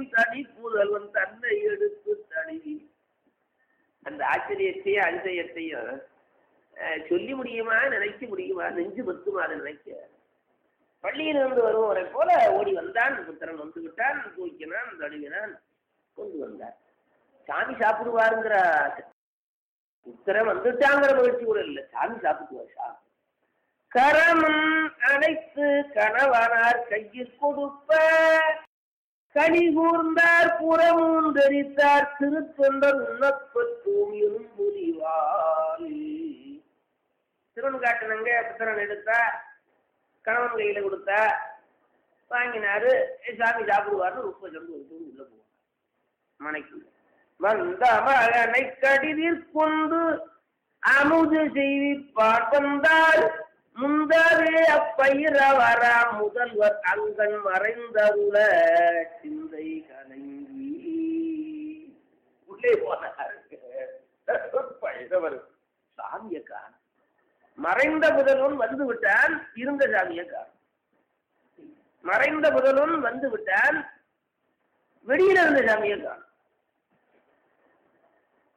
தனி புதல்வன் தன்னை எடுத்து தழுவி அந்த ஆச்சரியத்தையும் அதிசயத்தையும் அஹ், சொல்லி முடியுமா நினைக்க முடியுமா நெஞ்சு பத்துமா அதை நினைக்க பள்ளியிலிருந்து வருபவரை போல ஓடி வந்தான் புத்திரன் வந்து விட்டான் தூக்கினான் தழுவினான் கொண்டு வந்தார் சாமி சாப்பிடுவாருங்கிற புத்திரன் வந்துட்டாங்கிற மகிழ்ச்சி கூட இல்லை சாமி சாப்பிடுவார் சாமி கரமும் அனைத்து கணவனார் கையில் கொடுப்ப கனி கூர்ந்தார் புறமும் தரித்தார் திருத்தொண்டர் உணப்பத்தும் இரும்புரிவாள் திருவன் காட்டினங்க புத்திரன் எடுத்தா கணவன் கையில கொடுத்தா வாங்கினாரு "ஏய், சாமி சாப்பிடுவார்னு உப்பு சொல்லி ஒரு உள்ள போவாங்க மனைக்குள்ள வந்த மகனை கடிதில் கொண்டு அமுது செய்விப்பார் வந்தார் முந்தரே அப்பயிர வரா முதல்வர் அங்கன் மறைந்தருள சிந்தை கலங்கி உள்ளே போனார் பயிரவர் சாமியக்கான் மறைந்த புதல்வன் வந்து விட்டான் இருந்த சாமியக்கான் மறைந்த புதல்வன் வந்து விட்டான் வெளியில இருந்த சாமியக்கான்